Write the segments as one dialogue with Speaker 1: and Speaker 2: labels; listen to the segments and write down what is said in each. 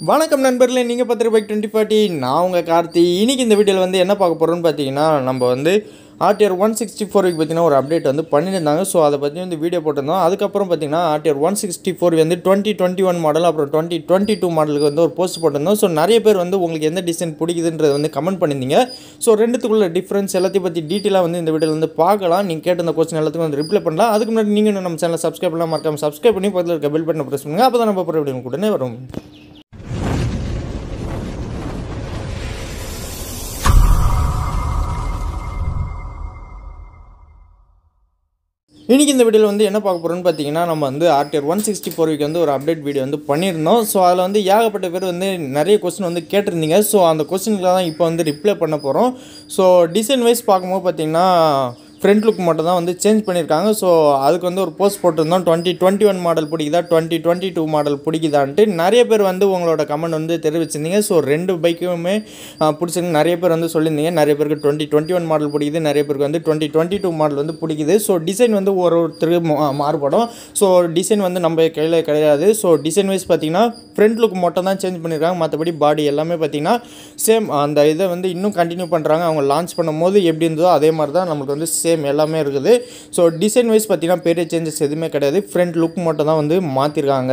Speaker 1: வணக்கம் நண்பர்களே நீங்கள் பார்த்துட்டு பைக் டுவெண்ட்டி ஃபார்ட்டி நான் உங்கள் கார்த்தி இன்னைக்கு இந்த வீடியோவில் வந்து என்ன பார்க்க போகிறோம்னு பார்த்தீங்கன்னா நம்ம வந்து ஆர்டிஆர் ஒன் சிக்ஸ்டி ஃபோருக்கு பார்த்தீங்கன்னா ஒரு அப்டேட் வந்து பண்ணியிருந்தாங்க ஸோ அதை பற்றி வந்து வீடியோ போட்டிருந்தோம் அதுக்கப்புறம் பார்த்தீங்கன்னா ஆர்டிஆர் ஒன் சிக்ஸ்டி ஃபோர் வந்து டுவெண்ட்டி டுவெண்ட்டி ஒன் மாடல் அப்புறம் டுவெண்ட்டி டுவெண்ட்டி டூ மாடலுக்கு வந்து ஒரு போஸ்ட் போட்டிருந்தோம் ஸோ நிறைய பேர் வந்து உங்களுக்கு எந்த டிசைன் பிடிக்குதுன்றது வந்து கமெண்ட் பண்ணியிருந்தீங்க ஸோ ரெண்டுத்துக்குள்ள டிஃப்ரென்ஸ் எல்லாத்தையும் பற்றி டீட்டெயிலாக வந்து இந்த வீடியோவில் வந்து பார்க்கலாம் நீங்கள் கேட்ட இந்த கொஸ்டின் எல்லாத்துக்கும் வந்து ரிப்ளை பண்ணலாம் அதுக்கு முன்னாடி நீங்கள் இன்னும் நம்ம சேனலை சப்ஸ்கிரைப் பண்ணலாம் மறக்காம சப்ஸ்கிரைப் பண்ணி பக்கத்தில் இருக்க பெல் பட்டனை ப்ரெஸ் பண்ணுங்கள் அப்போ தான் நம்ம போகிற வீடியோ உடனே வரும் இன்றைக்கி இந்த வீடியோவில் வந்து என்ன பார்க்க போகிறோம்னு பார்த்தீங்கன்னா நம்ம வந்து RTR one sixty four V வந்து ஒரு அப்டேட் வீடியோ வந்து பண்ணியிருந்தோம் ஸோ அதில் வந்து ஏகப்பட்ட பேர் வந்து நிறைய கொஸ்டின் வந்து கேட்டிருந்தீங்க ஸோ அந்த கொஸ்டினுக்குலாம் தான் இப்போ வந்து ரிப்ளை பண்ண போகிறோம் ஸோ டிசைன் வைஸ் பார்க்கும்போது பார்த்தீங்கன்னா ஃப்ரண்ட் லுக் மட்டும் தான் வந்து சேஞ்ச் பண்ணியிருக்காங்க ஸோ அதுக்கு வந்து ஒரு போஸ்ட் போட்டிருந்தோம் டுவெண்ட்டி டுவெண்ட்டி ஒன் மாடல் பிடிக்குதா டுவெண்ட்டி டுவெண்ட்டி டூ மாடல் பிடிக்குதான்ட்டு நிறைய பேர் வந்து உங்களோட கமெண்ட் வந்து தெரிவிச்சிருந்தீங்க ஸோ ரெண்டு பைக்குமே பிடிச்சிருந்து நிறைய பேர் வந்து சொல்லியிருந்தீங்க நிறைய பேருக்கு டுவெண்ட்டி டுவெண்ட்டி ஒன் மாடல் பிடிக்குது நிறைய பேருக்கு வந்து டுவெண்ட்டி டுவெண்ட்டி டூ மாடல் வந்து பிடிக்குது ஸோ டிசைன் வந்து ஒரு ஒருத்தருக்கு மா- மாறுபடும் ஸோ டிசைன் வந்து நம்ம கையில் கிடையாது ஸோ டிசைன் வைஸ் பார்த்தீங்கன்னா ஃப்ரண்ட் லுக் மட்டும் தான் சேஞ்ச் பண்ணியிருக்காங்க மற்றபடி பாடி எல்லாமே பார்த்தீங்கன்னா சேம் அந்த இதை வந்து இன்னும் கண்டினியூ பண்ணுறாங்க அவங்க லான்ச் பண்ணும்போது எப்படி இருந்ததோ அதே மாதிரி தான் நமக்கு வந்து சேம் எல்லாமே இருக்குது ஸோ டிசைன் வைஸ் பார்த்தீங்கன்னா பெரிய சேஞ்சஸ் எதுவுமே கிடையாது ஃப்ரண்ட் லுக் மட்டும் தான் வந்து மாற்றிருக்காங்க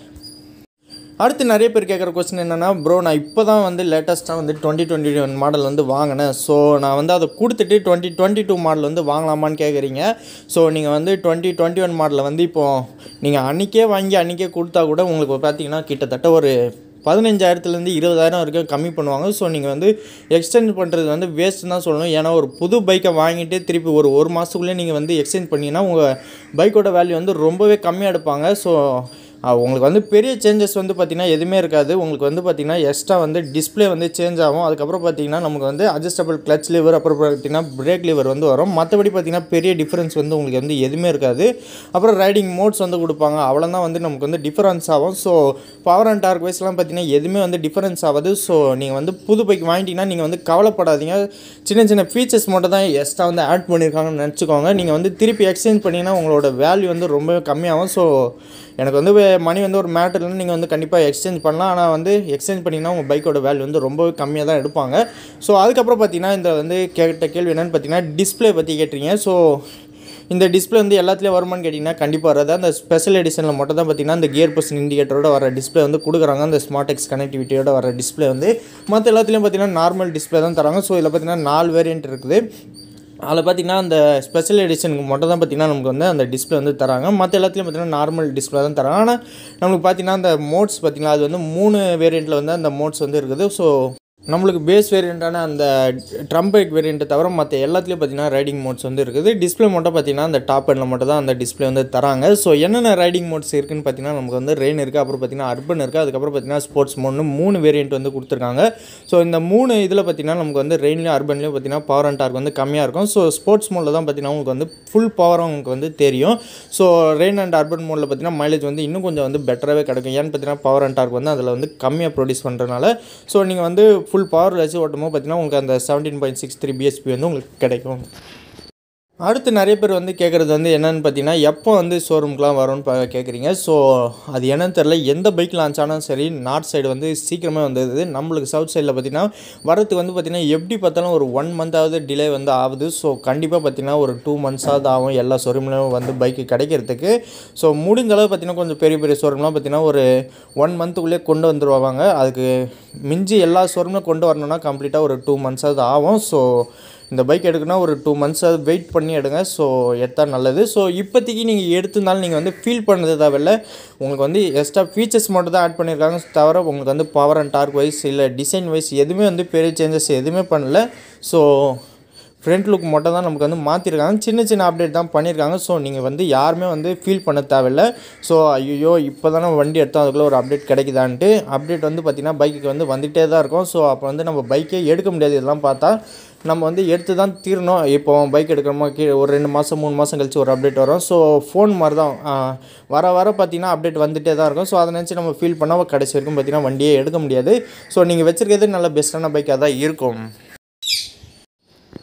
Speaker 1: அடுத்து நிறைய பேர் கேட்குற கொஸ்டின் என்னென்னா ப்ரோ நான் இப்போ தான் வந்து லேட்டஸ்ட்டாக வந்து டுவெண்ட்டி டுவெண்ட்டி ஒன் மாடல் வந்து வாங்கினேன் ஸோ நான் வந்து அதை கொடுத்துட்டு டுவெண்ட்டி டுவெண்ட்டி டூ மாடல் வந்து வாங்கலாமான்னு கேட்குறீங்க ஸோ நீங்கள் வந்து டுவெண்ட்டி டுவெண்ட்டி ஒன் மாடலில் வந்து இப்போது நீங்கள் அன்றைக்கே வாங்கி அன்றைக்கே கொடுத்தா கூட உங்களுக்கு பார்த்தீங்கன்னா கிட்டத்தட்ட ஒரு பதினஞ்சாயிரத்துலேருந்து இருபதாயிரம் வரைக்கும் கம்மி பண்ணுவாங்க ஸோ நீங்கள் வந்து எக்ஸ்டெண்ட் பண்ணுறது வந்து வேஸ்ட்டு தான் சொல்லணும் ஏன்னா ஒரு புது பைக்கை வாங்கிட்டு திருப்பி ஒரு ஒரு மாதத்துக்குள்ளே நீங்கள் வந்து எக்ஸ்சேஞ்ச் பண்ணிங்கன்னா உங்கள் பைக்கோட வேல்யூ வந்து ரொம்பவே கம்மியாக எடுப்பாங்க ஸோ அஹ் உங்களுக்கு வந்து பெரிய சேஞ்சஸ் வந்து பார்த்திங்கன்னா எதுவுமே இருக்காது உங்களுக்கு வந்து பார்த்திங்கன்னா எக்ஸ்ட்ரா வந்து டிஸ்ப்ளே வந்து சேஞ்ச் ஆகும் அதுக்கப்புறம் பார்த்திங்கன்னா நமக்கு வந்து அட்ஜஸ்டபிள் கிளச் லிவர் அப்புறம் பார்த்திங்கன்னா பிரேக் லிவர் வந்து வரும் மற்றபடி பார்த்திங்கன்னா பெரிய டிஃப்ரென்ஸ் வந்து உங்களுக்கு வந்து எதுவுமே இருக்காது அப்புறம் ரைடிங் மோட்ஸ் வந்து கொடுப்பாங்க அவ்வளோதான் வந்து நமக்கு வந்து டிஃபரன்ஸ் ஆகும் ஸோ பவர் அண்ட் டார்க் வைஸ்லாம் பார்த்திங்கன்னா எதுவுமே வந்து டிஃபரன்ஸ் ஆகாது ஸோ நீங்கள் வந்து புது பைக் வாங்கிட்டீங்கன்னா நீங்கள் வந்து கவலைப்படாதீங்க சின்ன சின்ன ஃபீச்சர்ஸ் மட்டும் தான் எக்ஸ்ட்ரா வந்து ஆட் பண்ணியிருக்காங்கன்னு நினச்சிக்கோங்க நீங்கள் வந்து திருப்பி எக்ஸ்சேஞ்ச் பண்ணிங்கன்னா உங்களோட வேல்யூ வந்து ரொம்பவே கம்மியாகும் ஸோ எனக்கு வந்து மணி வந்து ஒரு மேட்டர்னு நீங்கள் வந்து கண்டிப்பாக எக்ஸ்சேஞ்ச் பண்ணலாம் ஆனால் வந்து எக்ஸ்சேஞ்ச் பண்ணிங்கன்னா உங்கள் பைக்கோட வேல்யூ வந்து ரொம்பவே கம்மியாக தான் எடுப்பாங்க ஸோ அதுக்கப்புறம் பார்த்தீங்கன்னா இந்த வந்து கேட்ட கேள்வி என்னென்னு பார்த்தீங்கன்னா டிஸ்ப்ளே பற்றி கேட்டிருங்க ஸோ இந்த டிஸ்ப்ளே வந்து எல்லாத்துலேயும் வருமான்னு கேட்டிங்கன்னா கண்டிப்பாக வராது அந்த ஸ்பெஷல் எடிஷனில் மட்டும் தான் பார்த்தீங்கன்னா இந்த கியர் பர்சன் இண்டிகேட்டரோட வர டிஸ்ப்ளே வந்து கொடுக்குறாங்க அந்த ஸ்மார்ட் எக்ஸ் கனெக்டிவிட்டியோட வர டிஸ்ப்ளே வந்து மற்ற எல்லாத்துலேயும் பார்த்தீங்கன்னா நார்மல் டிஸ்ப்ளே தான் தராங்க ஸோ இதில் பார்த்தீங்கன்னா நாலு வேரியன்ட் இருக்குது அதில் பார்த்தீங்கன்னா அந்த ஸ்பெஷல் எடிஷனுக்கு மட்டும் தான் பார்த்தீங்கன்னா நமக்கு வந்து அந்த டிஸ்ப்ளே வந்து தராங்க மற்ற எல்லாத்துலேயும் பார்த்தீங்கன்னா நார்மல் டிஸ்ப்ளே தான் தராங்க ஆனால் நம்மளுக்கு பார்த்தீங்கன்னா அந்த மோட்ஸ் பார்த்தீங்கன்னா அது வந்து மூணு வேரியண்ட்டில் வந்து அந்த மோட்ஸ் வந்து இருக்குது ஸோ நம்மளுக்கு பேஸ் வேரியண்ட்டான அந்த ட்ரம் பைக் வேரியண்ட்டை தவிர மற்ற எல்லாத்துலேயும் பார்த்தீங்கன்னா ரைடிங் மோட்ஸ் வந்து இருக்குது டிஸ்ப்ளே மட்டும் பார்த்தீங்கன்னா அந்த டாப் எண்டில் மட்டும் தான் அந்த டிஸ்ப்ளே வந்து தராங்க ஸோ என்னென்ன ரைடிங் மோட்ஸ் இருக்குன்னு பார்த்தீங்கன்னா நமக்கு வந்து ரெயின் இருக்குது அப்புறம் பார்த்தீங்கன்னா அர்பன் இருக்குது அதுக்கப்புறம் பார்த்தீங்கன்னா ஸ்போர்ட்ஸ் மோட்னு மூணு வேரியண்ட் வந்து கொடுத்துருக்காங்க ஸோ இந்த மூணு இதில் பார்த்தீங்கன்னா நமக்கு வந்து ரெயின்லேயும் அர்பன்லேயும் பார்த்தீங்கன்னா பவர் அண்ட் டார்க் வந்து கம்மியாக இருக்கும் ஸோ ஸ்போர்ட்ஸ் மோடில் தான் பார்த்தீங்கன்னா உங்களுக்கு வந்து ஃபுல் பவர் உங்களுக்கு வந்து தெரியும் ஸோ ரெயின் அண்ட் அர்பன் மோடில் பார்த்தீங்கன்னா மைலேஜ் வந்து இன்னும் கொஞ்சம் வந்து பெட்டராகவே கிடைக்கும் ஏன்னு பார்த்தீங்கன்னா பவர் அண்ட் டார்க் வந்து அதில் வந்து கம்மியாக ப்ரொடியூஸ் பண்ணுறதுனால ஸோ நீங்கள் வந்து ஃபுல் பவர் வச்சு ஓட்டும்போது பார்த்தீங்கன்னா உங்களுக்கு அந்த செவன்டீன் பாயிண்ட் சிக்ஸ் த்ரீ பிஎஸ்பி வந்து உங்களுக்கு கிடைக்கும் அடுத்து நிறைய பேர் வந்து கேட்குறது வந்து என்னன்னு பார்த்தீங்கன்னா எப்போ வந்து ஷோரூம்க்குலாம் வரும்னு பா கேட்குறீங்க ஸோ அது என்னன்னு தெரில எந்த பைக் லான்ச் ஆனாலும் சரி நார்த் சைடு வந்து சீக்கிரமே வந்தது நம்மளுக்கு சவுத் சைடில் பார்த்தீங்கன்னா வரதுக்கு வந்து பார்த்திங்கன்னா எப்படி பார்த்தாலும் ஒரு ஒன் மந்தாவது டிலே வந்து ஆகுது ஸோ கண்டிப்பாக பார்த்தீங்கன்னா ஒரு டூ மந்த்ஸாவது ஆகும் எல்லா ஷோரூம்லையும் வந்து பைக்கு கிடைக்கிறதுக்கு ஸோ முடிஞ்ச அளவு பார்த்தீங்கன்னா கொஞ்சம் பெரிய பெரிய ஷோரூம்லாம் பார்த்தீங்கன்னா ஒரு ஒன் மந்த்துக்குள்ளே கொண்டு வந்துருவாங்க அதுக்கு மிஞ்சி எல்லா ஷோரூம்லையும் கொண்டு வரணும்னா கம்ப்ளீட்டாக ஒரு டூ மந்த்ஸாவது ஆகும் ஸோ இந்த பைக் எடுக்கணும்னா ஒரு டூ மந்த்ஸாவது வெயிட் பண்ணி எடுங்க ஸோ எடுத்தா நல்லது ஸோ இப்போதைக்கு நீங்கள் எடுத்திருந்தாலும் நீங்கள் வந்து ஃபீல் பண்ணது தேவையில்ல உங்களுக்கு வந்து எக்ஸ்ட்ரா ஃபீச்சர்ஸ் மட்டும் தான் ஆட் பண்ணியிருக்காங்க தவிர உங்களுக்கு வந்து பவர் அண்ட் டார்க் வைஸ் இல்லை டிசைன் வைஸ் எதுவுமே வந்து பெரிய சேஞ்சஸ் எதுவுமே பண்ணல ஸோ ஃப்ரண்ட் லுக் மட்டும் தான் நமக்கு வந்து மாற்றிருக்காங்க சின்ன சின்ன அப்டேட் தான் பண்ணியிருக்காங்க ஸோ நீங்கள் வந்து யாருமே வந்து ஃபீல் பண்ண தேவையில்ல ஸோ ஐயோ இப்போ தானே வண்டி எடுத்தோம் அதுக்குள்ளே ஒரு அப்டேட் கிடைக்குதான்ட்டு அப்டேட் வந்து பார்த்திங்கன்னா பைக்குக்கு வந்து வந்துகிட்டே தான் இருக்கும் ஸோ அப்போ வந்து நம்ம பைக்கே எடுக்க முடியாது இதெல்லாம் பார்த்தா நம்ம வந்து எடுத்து தான் தீரணும் இப்போ பைக் எடுக்கிறோமா கீழே ஒரு ரெண்டு மாதம் மூணு மாதம் கழிச்சு ஒரு அப்டேட் வரும் ஸோ ஃபோன் மாதிரி தான் ஆ, வர வர பார்த்தீங்கன்னா அப்டேட் வந்துகிட்டே தான் இருக்கும் ஸோ அதை நினச்சி நம்ம ஃபீல் பண்ணால் கடைசி வரைக்கும் பார்த்தீங்கன்னா வண்டியே எடுக்க முடியாது ஸோ நீங்கள் வச்சுருக்கிறது நல்ல பெஸ்ட்டான பைக்காக தான் இருக்கும்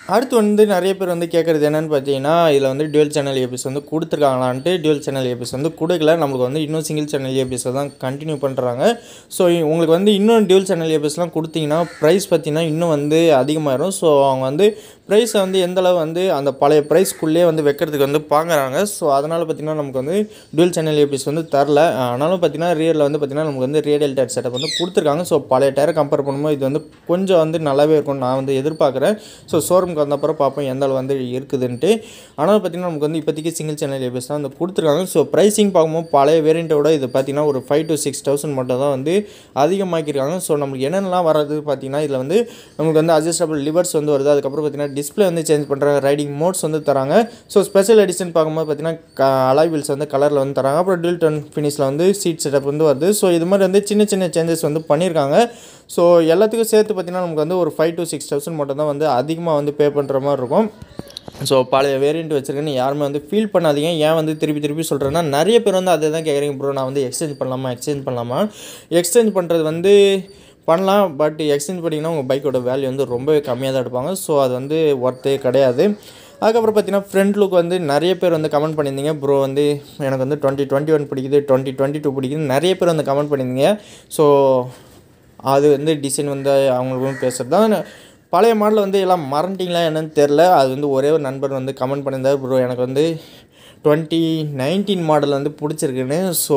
Speaker 1: அடுத்து வந்து நிறைய பேர் வந்து கேட்குறது என்னென்னு பார்த்தீங்கன்னா இதில் வந்து டுவெல் சேனல் ஏபிஎஸ் வந்து கொடுத்துருக்காங்களான்ட்டு டுவெல் சேனல் ஏபிஎஸ் வந்து கொடுக்கல நம்மளுக்கு வந்து இன்னும் சிங்கிள் சேனல் ஏபிஎஸ்ஸை தான் கண்டினியூ பண்ணுறாங்க ஸோ உங்களுக்கு வந்து இன்னும் டுவெல் சேனல் ஏபிஎஸ்லாம் கொடுத்தீங்கன்னா ப்ரைஸ் பார்த்தீங்கன்னா இன்னும் வந்து அதிகமாகிடும் ஸோ அவங்க வந்து ப்ரைஸை வந்து எந்தளவு வந்து அந்த பழைய ப்ரைஸ்க்குள்ளே வந்து வைக்கிறதுக்கு வந்து பார்க்குறாங்க ஸோ அதனால் பார்த்திங்கன்னா நமக்கு வந்து டுவெல் சேனல் ஏபிஎஸ் வந்து தரல ஆனாலும் பார்த்திங்கன்னா ரியரில் வந்து பார்த்திங்கன்னா நமக்கு வந்து ரேடியல் டயர் செட்டப் வந்து கொடுத்துருக்காங்க ஸோ பழைய டயரை கம்பேர் பண்ணும்போது இது வந்து கொஞ்சம் வந்து நல்லாவே இருக்கும்னு நான் வந்து எதிர்பார்க்குறேன் ஸோ ஷோரூமுக்கு வந்தப்பறம் பார்ப்போம் எந்த அளவு வந்து இருக்குதுன்ட்டு ஆனால் பார்த்திங்கன்னா நமக்கு வந்து இப்போதைக்கு சிங்கிள் சேனல் ஏபிஎஸ் தான் வந்து கொடுத்துருக்காங்க ஸோ ப்ரைஸிங் பார்க்கும்போது பழைய வேரியண்ட்டோட இது பார்த்திங்கன்னா ஒரு ஃபைவ் டு சிக்ஸ் தௌசண்ட் மட்டும் தான் வந்து அதிகமாக்கியிருக்காங்க ஸோ நம்மளுக்கு என்னென்னலாம் வராது பார்த்திங்கன்னா இதில் வந்து நமக்கு வந்து அட்ஜஸ்டபிள் லிவர்ஸ் வந்து வருது அதுக்கப்புறம் பார்த்திங்கன்னா டிஸ்பிளே வந்து சேஞ்ச் பண்ணுறாங்க ரைடிங் மோட்ஸ் வந்து தராங்க ஸோ ஸ்பெஷல் எடிஷன் பார்க்கும்போது பார்த்திங்கன்னா அலாய் வீல்ஸ் வந்து கலரில் வந்து தராங்க அப்புறம் டில் டர்ன் ஃபினிஷில் வந்து சீட் செட்டப் வந்து வருது ஸோ இது மாதிரி வந்து சின்ன சின்ன சேஞ்சஸ் வந்து பண்ணியிருக்காங்க ஸோ எல்லாத்துக்கும் சேர்த்து பார்த்திங்கன்னா நமக்கு வந்து ஒரு ஃபைவ் டு சிக்ஸ் தௌசண்ட் மட்டும் தான் வந்து அதிகமாக வந்து பே பண்ணுற மாதிரி இருக்கும் ஸோ பழைய வேரியண்ட் வச்சுருக்கேன்னு யாருமே வந்து ஃபீல் பண்ணாதீங்க ஏன் வந்து திருப்பி திருப்பி சொல்கிறேன்னா நிறைய பேர் வந்து அதை தான் கேட்குறீங்க ப்ரோ நான் வந்து எக்ஸ்சேஞ்ச் பண்ணலாமா எக்ஸ்சேஞ்ச் பண்ணலாமா எக்ஸ்சேஞ்ச் பண்ணுறது வந்து பண்ணலாம் பட் எக்ஸ்சேஞ்ச் பண்ணிங்கன்னா உங்கள் பைக்கோட வேல்யூ வந்து ரொம்பவே கம்மியாக தான் எடுப்பாங்க ஸோ அது வந்து ஒர்த்தே கிடையாது அதுக்கப்புறம் பார்த்தீங்கன்னா ஃப்ரண்ட் லுக் வந்து நிறைய பேர் வந்து கமெண்ட் பண்ணியிருந்தீங்க ப்ரோ வந்து எனக்கு வந்து டுவெண்ட்டி டுவெண்ட்டி ஒன் பிடிக்குது டுவெண்ட்டி டுவெண்ட்டி டூ பிடிக்குது நிறைய பேர் வந்து கமெண்ட் பண்ணியிருந்தீங்க ஸோ அது வந்து டிசைன் வந்து அவங்களுக்கும் பேசுகிறது தான் பழைய மாடல் வந்து எல்லாம் மறந்துட்டிங்களா என்னன்னு தெரில அது வந்து ஒரே ஒரு நண்பர் வந்து கமெண்ட் பண்ணியிருந்தார் ப்ரோ எனக்கு வந்து டுவெண்ட்டி நைன்டீன் மாடல் வந்து பிடிச்சிருக்குன்னு ஸோ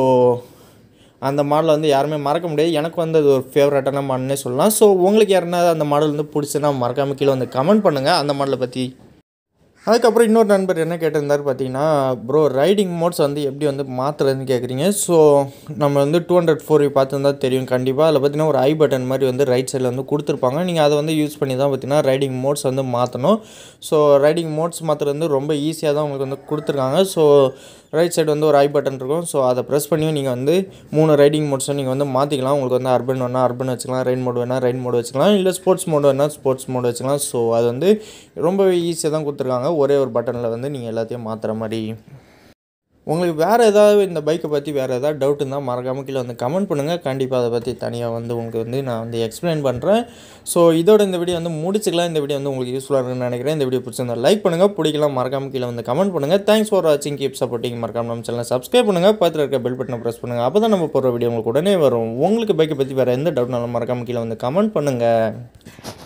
Speaker 1: அந்த மாடலை வந்து யாருமே மறக்க முடியாது எனக்கு வந்து அது ஒரு ஃபேவரட்டான மாடல்னே சொல்லலாம் ஸோ உங்களுக்கு யாருன்னா அந்த மாடல் வந்து பிடிச்சுன்னா மறக்காமல் கீழே வந்து கமெண்ட் பண்ணுங்கள் அந்த மாடலை பற்றி அதுக்கப்புறம் இன்னொரு நண்பர் என்ன கேட்டிருந்தார் பார்த்தீங்கன்னா ப்ரோ ரைடிங் மோட்ஸ் வந்து எப்படி வந்து மாற்றுறதுன்னு கேட்குறீங்க ஸோ நம்ம வந்து டூ ஹண்ட்ரட் ஃபோர் பார்த்துருந்தா தெரியும் கண்டிப்பாக அதில் பார்த்தீங்கன்னா ஒரு ஐ பட்டன் மாதிரி வந்து ரைட் சைடில் வந்து கொடுத்துருப்பாங்க நீங்கள் அதை வந்து யூஸ் பண்ணி தான் பார்த்தீங்கன்னா ரைடிங் மோட்ஸ் வந்து மாற்றணும் ஸோ ரைடிங் மோட்ஸ் மாற்றுறது வந்து ரொம்ப ஈஸியாக தான் உங்களுக்கு வந்து கொடுத்துருக்காங்க ஸோ ரைட் சைடு வந்து ஒரு ஐ பட்டன் இருக்கும் ஸோ அதை ப்ரெஸ் பண்ணி நீங்கள் வந்து மூணு ரைடிங் மோட்ஸை நீங்கள் வந்து மாற்றிக்கலாம் உங்களுக்கு வந்து அர்பன் வேணால் அர்பன் வச்சுக்கலாம் ரெயின் மோட் வேணால் ரெயின் மோட் வச்சுக்கலாம் இல்லை ஸ்போர்ட்ஸ் மோட் வேணால் ஸ்போர்ட்ஸ் மோட் வச்சுக்கலாம் ஸோ அது வந்து ரொம்ப ஈஸியாக தான் கொடுத்துருக்காங்க ஒரே ஒரு பட்டனில் வந்து நீங்கள் எல்லாத்தையும் மாற்றுற மாதிரி உங்களுக்கு வேறு ஏதாவது இந்த பைக்கை பற்றி வேறு ஏதாவது டவுட் இருந்தால் மறக்காமல் கீழே வந்து கமெண்ட் பண்ணுங்கள் கண்டிப்பாக அதை பற்றி தனியாக வந்து உங்களுக்கு வந்து நான் வந்து எக்ஸ்பிளைன் பண்ணுறேன் ஸோ இதோட இந்த வீடியோ வந்து முடிச்சுக்கலாம் இந்த வீடியோ வந்து உங்களுக்கு யூஸ்ஃபுல்லாக இருக்குன்னு நினைக்கிறேன் இந்த வீடியோ பிடிச்சிருந்தா லைக் பண்ணுங்கள் பிடிக்கலாம் மறக்காமல் கீழே வந்து கமெண்ட் பண்ணுங்கள் தேங்க்ஸ் ஃபார் வாட்சிங் கீப் சப்போர்ட்டிங் மறக்காம நம்ம சேனல் சப்ஸ்கிரைப் பண்ணுங்கள் பக்கத்தில் இருக்க பெல் பட்டனை ப்ரெஸ் பண்ணுங்கள் அப்போ தான் நம்ம போகிற வீடியோ உங்களுக்கு உடனே வரும் உங்களுக்கு பைக்கை பற்றி வேறு எந்த டவுட்னாலும் மறக்காமல் கீழே வந்து கமெண்ட் பண்ணுங்கள்